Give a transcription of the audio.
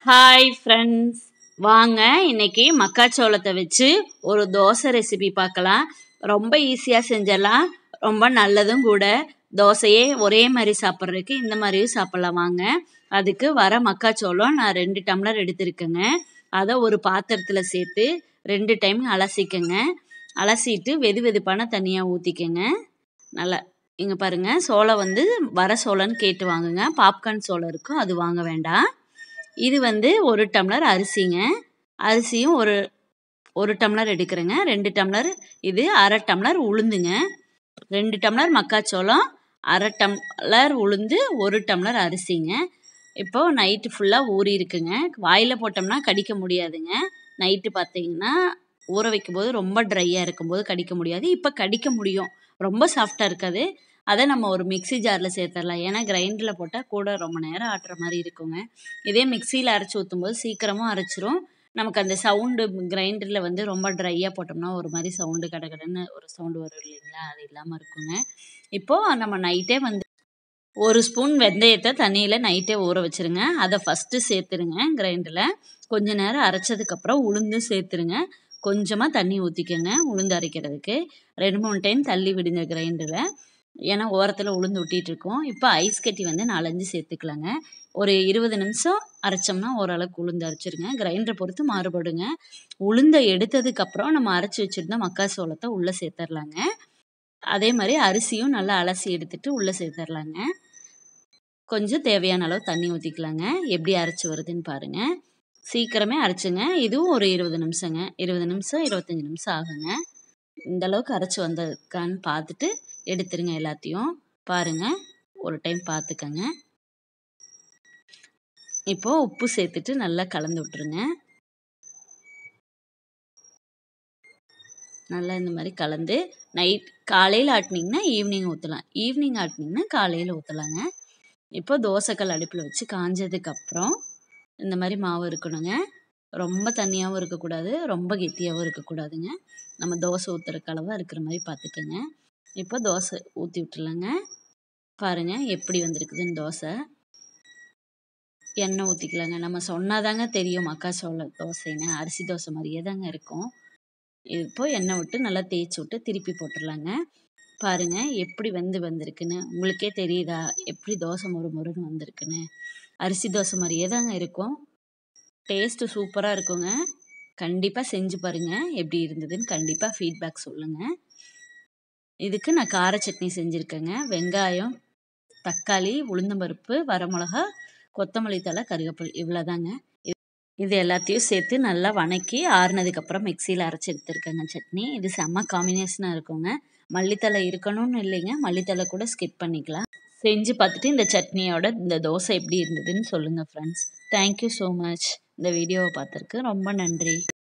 hi friends வாங்க இன்னைக்கு மக்காச்சோளத்தை வச்சு ஒரு தோசை ரெசிபி பார்க்கலாம் ரொம்ப ஈஸியாக செஞ்சிடலாம் ரொம்ப நல்லதும் கூட தோசையே ஒரே மாதிரி சாப்பிட்றதுக்கு இந்த மாதிரியும் சாப்பிட்லாம் வாங்க அதுக்கு வர மக்காச்சோளம் நான் ரெண்டு டம்ளர் எடுத்திருக்கேங்க அதை ஒரு பாத்திரத்தில் சேர்த்து ரெண்டு டைம் அலசிக்கங்க அலசிட்டு வெது வெதுப்பான தண்ணியாக ஊற்றிக்கங்க நல்லா இங்கே பாருங்கள் சோளம் வந்து வர சோளம்னு கேட்டு வாங்குங்க பாப்கார்ன் சோளம் இருக்கும் அது வாங்க வேண்டாம் இது வந்து ஒரு டம்ளர் அரிசிங்க அரிசியும் ஒரு ஒரு டம்ளர் எடுக்கிறேங்க ரெண்டு டம்ளர் இது அரை டம்ளர் உளுந்துங்க ரெண்டு டம்ளர் மக்காச்சோளம் அரை டம்ளர் உளுந்து ஒரு டம்ளர் அரிசிங்க இப்போது நைட்டு ஃபுல்லாக ஊறி இருக்குங்க வாயில் போட்டோம்னா கடிக்க முடியாதுங்க நைட்டு பார்த்தீங்கன்னா ஊற வைக்கும்போது ரொம்ப ட்ரையாக இருக்கும்போது கடிக்க முடியாது இப்போ கடிக்க முடியும் ரொம்ப சாஃப்டாக இருக்காது அதை நம்ம ஒரு மிக்ஸி ஜாரில் சேர்த்துடலாம் ஏன்னா கிரைண்டரில் போட்டால் கூட ரொம்ப நேரம் ஆட்டுற மாதிரி இருக்குங்க இதே மிக்சியில் அரைச்சி ஊற்றும்போது சீக்கிரமும் அரைச்சிரும் நமக்கு அந்த சவுண்டு கிரைண்டரில் வந்து ரொம்ப ட்ரையாக போட்டோம்னா ஒரு மாதிரி சவுண்டு கடகடன்னு ஒரு சவுண்டு வரும் இல்லைங்களா அது இல்லாமல் இருக்குங்க இப்போது நம்ம நைட்டே வந்து ஒரு ஸ்பூன் வெந்தயத்தை தண்ணியில் நைட்டே ஊற வச்சுருங்க அதை ஃபஸ்ட்டு சேர்த்துருங்க கிரைண்டரில் கொஞ்ச நேரம் அரைச்சதுக்கப்புறம் உளுந்தும் சேர்த்துருங்க கொஞ்சமாக தண்ணி ஊற்றிக்கோங்க உளுந்து அரைக்கிறதுக்கு ரெண்டு மூணு டைம் தள்ளி விடுங்க கிரைண்டரில் ஏன்னா ஓரத்தில் உளுந்து விட்டிட்டு இருக்கோம் இப்போ ஐஸ் கட்டி வந்து நாலஞ்சு சேர்த்துக்கலாங்க ஒரு இருபது நிமிஷம் அரைச்சோம்னா ஓரளவுக்கு உளுந்து அரைச்சிருங்க கிரைண்டரை பொறுத்து மாறுபடுங்க உளுந்தை எடுத்ததுக்கப்புறம் நம்ம அரைச்சி வச்சுருந்த மக்காசோளத்தை உள்ளே சேர்த்துர்லாங்க அதே மாதிரி அரிசியும் நல்லா அலசி எடுத்துட்டு உள்ளே சேர்த்துர்லாங்க கொஞ்சம் தேவையான அளவு தண்ணி ஊற்றிக்கலாங்க எப்படி அரைச்சி வருதுன்னு பாருங்கள் சீக்கிரமே அரைச்சுங்க இதுவும் ஒரு இருபது நிமிஷங்க இருபது நிமிஷம் இருபத்தஞ்சி நிமிஷம் ஆகுங்க இந்த அளவுக்கு அரைச்சி வந்திருக்கான்னு பார்த்துட்டு எடுத்துருங்க எல்லாத்தையும் பாருங்கள் ஒரு டைம் பார்த்துக்கங்க இப்போது உப்பு சேர்த்துட்டு நல்லா கலந்து விட்டுருங்க நல்லா இந்த மாதிரி கலந்து நைட் காலையில் ஆட்டினீங்கன்னா ஈவினிங் ஊற்றலாம் ஈவினிங் ஆட்டினீங்கன்னா காலையில் ஊற்றலாங்க இப்போ தோசைக்கல் அடுப்பில் வச்சு காஞ்சதுக்கப்புறம் இந்த மாதிரி மாவு இருக்கணுங்க ரொம்ப தண்ணியாகவும் இருக்கக்கூடாது ரொம்ப கெட்டியாகவும் இருக்கக்கூடாதுங்க நம்ம தோசை ஊற்றுற அளவாக இருக்கிற மாதிரி பார்த்துக்கோங்க இப்போ தோசை ஊற்றி விட்டுலாங்க பாருங்கள் எப்படி வந்திருக்குதுன்னு தோசை எண்ணெய் ஊற்றிக்கலாங்க நம்ம சொன்னாதாங்க தெரியும் மக்காச்சோள தோசைன்னு அரிசி தோசை மாதிரியே தாங்க இருக்கும் இப்போ எண்ணெய் விட்டு நல்லா தேய்ச்சி விட்டு திருப்பி போட்டுடலாங்க பாருங்கள் எப்படி வந்து வந்திருக்குன்னு உங்களுக்கே தெரியுதா எப்படி தோசை மொறு மொறுன்னு வந்திருக்குன்னு அரிசி தோசை மாதிரியே தாங்க இருக்கும் டேஸ்ட்டு சூப்பராக இருக்குங்க கண்டிப்பாக செஞ்சு பாருங்கள் எப்படி இருந்ததுன்னு கண்டிப்பாக ஃபீட்பேக் சொல்லுங்கள் இதுக்கு நான் கார சட்னி செஞ்சுருக்கேங்க வெங்காயம் தக்காளி உளுந்தம்பருப்பு வரமிளகா கொத்தமல்லி தலை கருவேப்பில் இவ்வளோதாங்க இது எல்லாத்தையும் சேர்த்து நல்லா வணக்கி ஆறுனதுக்கப்புறம் மிக்சியில் அரைச்சி எடுத்துருக்கேங்க சட்னி இது செம்ம காம்பினேஷனாக இருக்குங்க மல்லித்தலை இருக்கணும்னு இல்லைங்க மல்லித்தலை கூட ஸ்கிப் பண்ணிக்கலாம் செஞ்சு பார்த்துட்டு இந்த சட்னியோட இந்த தோசை எப்படி இருந்ததுன்னு சொல்லுங்கள் ஃப்ரெண்ட்ஸ் தேங்க்யூ ஸோ மச் இந்த வீடியோவை பார்த்துருக்கு ரொம்ப நன்றி